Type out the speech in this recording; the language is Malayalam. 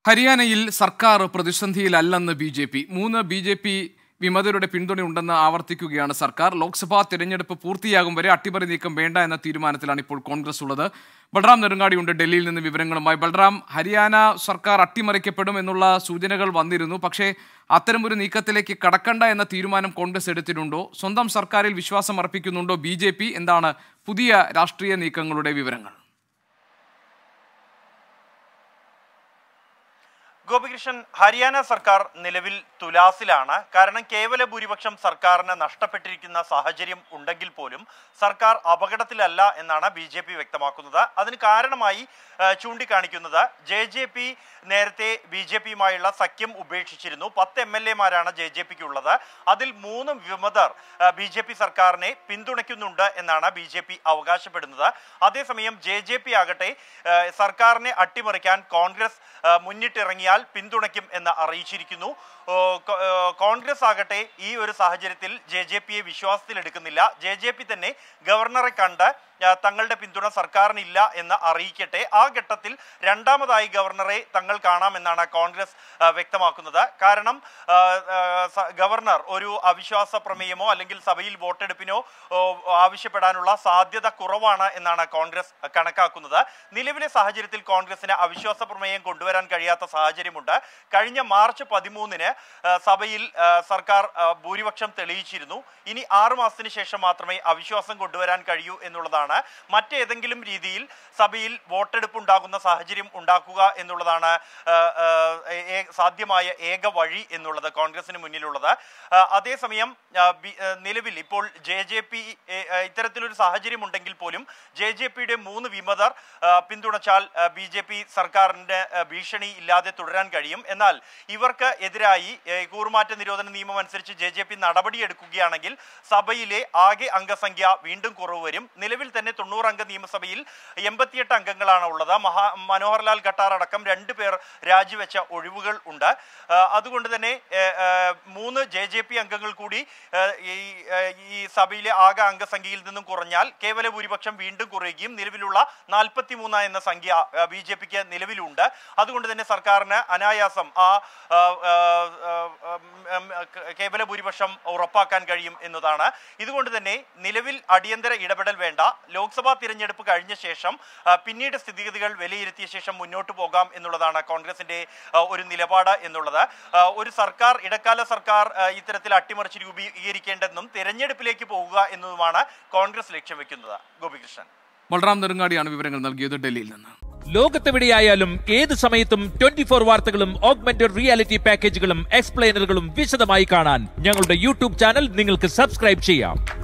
ഹരിയാനയിൽ സർക്കാർ പ്രതിസന്ധിയിലല്ലെന്ന് ബി ജെ പി മൂന്ന് ബി ജെ പി വിമതരുടെ പിന്തുണയുണ്ടെന്ന് ആവർത്തിക്കുകയാണ് സർക്കാർ ലോക്സഭാ തിരഞ്ഞെടുപ്പ് പൂർത്തിയാകും വരെ അട്ടിമറി നീക്കം വേണ്ട എന്ന തീരുമാനത്തിലാണ് ഇപ്പോൾ കോൺഗ്രസ് ഉള്ളത് ബൽറാം നെടുങ്ങാടിയുണ്ട് ഡൽഹിയിൽ നിന്ന് വിവരങ്ങളുമായി ബൽറാം ഹരിയാന സർക്കാർ അട്ടിമറിക്കപ്പെടും എന്നുള്ള സൂചനകൾ വന്നിരുന്നു പക്ഷേ അത്തരമൊരു നീക്കത്തിലേക്ക് കടക്കണ്ട എന്ന തീരുമാനം കോൺഗ്രസ് എടുത്തിട്ടുണ്ടോ സ്വന്തം സർക്കാരിൽ വിശ്വാസം അർപ്പിക്കുന്നുണ്ടോ ബി എന്താണ് പുതിയ രാഷ്ട്രീയ നീക്കങ്ങളുടെ വിവരങ്ങൾ ഗോപികൃഷ്ണൻ ഹരിയാന സർക്കാർ നിലവിൽ തുലാസിലാണ് കാരണം കേവല ഭൂരിപക്ഷം സർക്കാരിന് നഷ്ടപ്പെട്ടിരിക്കുന്ന സാഹചര്യം ഉണ്ടെങ്കിൽ പോലും സർക്കാർ അപകടത്തിലല്ല എന്നാണ് ബി ജെ പി വ്യക്തമാക്കുന്നത് അതിന് കാരണമായി ആ, ചൂണ്ടിക്കാണിക്കുന്നത് ജെ ജെ പി നേരത്തെ ബി ജെ പിയുമായുള്ള സഖ്യം ഉപേക്ഷിച്ചിരുന്നു പത്ത് എം എൽ എമാരാണ് ജെ ജെ പിക്ക് ഉള്ളത് അതിൽ മൂന്ന് വിമതർ ബി ജെ പി സർക്കാരിനെ പിന്തുണയ്ക്കുന്നുണ്ട് എന്നാണ് ബി ജെ പി അവകാശപ്പെടുന്നത് അതേസമയം ജെ ജെ പി ആകട്ടെ ആ, സർക്കാരിനെ അട്ടിമറിക്കാൻ കോൺഗ്രസ് ആ, മുന്നിട്ടിറങ്ങിയാൽ പിന്തുണയ്ക്കും എന്ന് അറിയിച്ചിരിക്കുന്നു ഓ, കോ- ഏ, കോൺഗ്രസ് ആകട്ടെ ഈ ഒരു സാഹചര്യത്തിൽ ജെ ജെ പിയെ വിശ്വാസത്തിലെടുക്കുന്നില്ല ജെ ജെ പി തന്നെ ഗവർണറെ കണ്ട് ആ, തങ്ങളുടെ പിന്തുണ സർക്കാരിനില്ല എന്ന് അറിയിക്കട്ടെ ആ ഘട്ടത്തിൽ രണ്ടാമതായി ഗവർണറെ തങ്ങൾ കാണാമെന്നാണ് കോൺഗ്രസ് ആ, വ്യക്തമാക്കുന്നത് കാരണം ആ, ആ, സ- ഗവർണർ ഒരു അവിശ്വാസ പ്രമേയമോ അല്ലെങ്കിൽ സഭയിൽ വോട്ടെടുപ്പിനോ ഓ, ആവശ്യപ്പെടാനുള്ള സാധ്യത കുറവാണ് എന്നാണ് കോൺഗ്രസ് കണക്കാക്കുന്നത് നിലവിലെ സാഹചര്യത്തിൽ കോൺഗ്രസിന് അവിശ്വാസ പ്രമേയം കൊണ്ടുവരാൻ കഴിയാത്ത സാഹചര്യമുണ്ട് കഴിഞ്ഞ മാർച്ച് പതിമൂന്നിന് ആ, സഭയിൽ ആ, സർക്കാർ ആ, ഭൂരിപക്ഷം തെളിയിച്ചിരുന്നു ഇനി ആറു മാസത്തിന് ശേഷം മാത്രമേ അവിശ്വാസം കൊണ്ടുവരാൻ കഴിയൂ എന്നുള്ളതാണ് മറ്റേതെങ്കിലും രീതിയിൽ സഭയിൽ വോട്ടെടുപ്പ് ഉണ്ടാകുന്ന സാഹചര്യം ഉണ്ടാക്കുക എന്നുള്ളതാണ് ആ, ആ, ഏ- സാധ്യമായ ഏക വഴി എന്നുള്ളത് കോൺഗ്രസിന് മുന്നിലുള്ളത് ആ, അതേസമയം ആ, ബി- ആ, നിലവിൽ ഇപ്പോൾ ജെ ജെ പി ഇത്തരത്തിലൊരു സാഹചര്യം ഉണ്ടെങ്കിൽ പോലും ജെ ജെ പിയുടെ മൂന്ന് വിമതർ ആ, പിന്തുണച്ചാൽ ബി ജെ പി സർക്കാരിന്റെ ആ, ഭീഷണി ഇല്ലാതെ തുടരാൻ കഴിയും എന്നാൽ ഇവർക്ക് എതിരായി ഏ, കൂറുമാറ്റ നിരോധന നിയമം അനുസരിച്ച് ജെ ജെ പി നടപടിയെടുക്കുകയാണെങ്കിൽ സഭയിലെ ആകെ അംഗസംഖ്യ വീണ്ടും കുറവ് വരും നിലവിൽ തന്നെ തൊണ്ണൂറ് അംഗ നിയമസഭയിൽ എൺപത്തിയെട്ട് അംഗങ്ങളാണ് ഉള്ളത് മഹാ മനോഹർലാൽ ഖട്ടാർ അടക്കം രണ്ടു പേർ രാജിവെച്ച ഒഴിവുകൾ ഉണ്ട് ആ, അതുകൊണ്ട് തന്നെ ഏ, ഏ, മൂന്ന് ജെ ജെ പി അംഗങ്ങൾ കൂടി ഏ, ഈ ഏ, ഈ സഭയിലെ ആകെ അംഗസംഖ്യയിൽ നിന്നും കുറഞ്ഞാൽ കേവല ഭൂരിപക്ഷം വീണ്ടും കുറയുകയും നിലവിലുള്ള നാൽപ്പത്തി മൂന്ന് എന്ന സംഖ്യ ബി ജെ പിക്ക് നിലവിലുണ്ട് അതുകൊണ്ട് തന്നെ സർക്കാരിന് അനായാസം ആ ആ, ആ, ആ, ഉം, ക- കേവല ഭൂരിപക്ഷം ഉറപ്പാക്കാൻ കഴിയും എന്നതാണ് ഇതുകൊണ്ട് തന്നെ നിലവിൽ അടിയന്തര ഇടപെടൽ വേണ്ട ലോക്സഭാ തിരഞ്ഞെടുപ്പ് കഴിഞ്ഞ ശേഷം ആ, പിന്നീട് സ്ഥിതിഗതികൾ വിലയിരുത്തിയ ശേഷം മുന്നോട്ട് പോകാം എന്നുള്ളതാണ് കോൺഗ്രസിന്റെ ആ, ഒരു നിലപാട് എന്നുള്ളത് ആ, ഒരു സർക്കാർ ഇടക്കാല സർക്കാർ ആ, ഇത്തരത്തിൽ അട്ടിമറിച്ച് രൂപീകരിക്കേണ്ടെന്നും തിരഞ്ഞെടുപ്പിലേക്ക് പോകുക എന്നതുമാണ് കോൺഗ്രസ് ലക്ഷ്യം വെക്കുന്നത് ഗോപികൃഷ്ണൻ ബൽറാം നെടുങ്ങാടിയാണ് വിവരങ്ങൾ നൽകിയത് ഡൽഹിയിൽ നിന്ന് ലോകത്തെവിടെയായാലും ഏത് സമയത്തും ട്വന്റി ഫോർ വാർത്തകളും ഓഗ്മെന്റഡ് റിയാലിറ്റി പാക്കേജുകളും എക്സ്പ്ലെയിനറുകളും വിശദമായി കാണാൻ ഞങ്ങളുടെ യൂട്യൂബ് ചാനൽ നിങ്ങൾക്ക് സബ്സ്ക്രൈബ് ചെയ്യാം